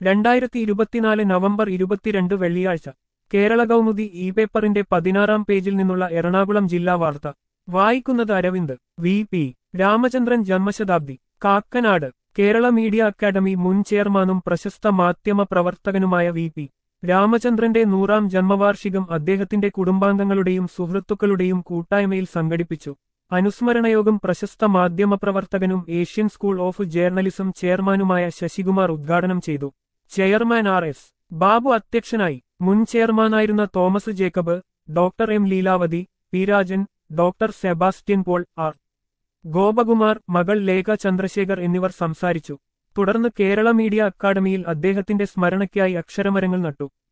രണ്ടായിരത്തി ഇരുപത്തിനാല് നവംബർ ഇരുപത്തിരണ്ട് വെള്ളിയാഴ്ച കേരള കൗമുദി ഇ പേപ്പറിന്റെ പതിനാറാം പേജിൽ നിന്നുള്ള എറണാകുളം ജില്ലാ വാർത്ത വായിക്കുന്നത് അരവിന്ദ് വി പി രാമചന്ദ്രൻ ജന്മശതാബ്ദി കാക്കനാട് കേരള മീഡിയ അക്കാദമി മുൻ ചെയർമാനും പ്രശസ്ത മാധ്യമ പ്രവർത്തകനുമായ വി പി രാമചന്ദ്രന്റെ നൂറാം ജന്മവാർഷികം അദ്ദേഹത്തിന്റെ കുടുംബാംഗങ്ങളുടെയും സുഹൃത്തുക്കളുടെയും കൂട്ടായ്മയിൽ സംഘടിപ്പിച്ചു അനുസ്മരണയോഗം പ്രശസ്ത മാധ്യമപ്രവർത്തകനും ഏഷ്യൻ സ്കൂൾ ഓഫ് ജേർണലിസം ചെയർമാനുമായ ശശികുമാർ ഉദ്ഘാടനം ചെയ്തു ചെയർമാൻ ആർ എസ് ബാബു അധ്യക്ഷനായി മുൻ ചെയർമാനായിരുന്ന Thomas Jacob doctor M Leelavathi P Rajan doctor Sebastian Paul R Gopakumar മകൾ ലേഖ ചന്ദ്രശേഖർ എന്നിവർ സംസാരിച്ചു തുടർന്ന് കേരള മീഡിയ അക്കാദമിയിൽ അദ്ദേഹത്തിന്റെ സ്മരണയ്ക്കായി അക്ഷരമരങ്ങൾ നട്ടു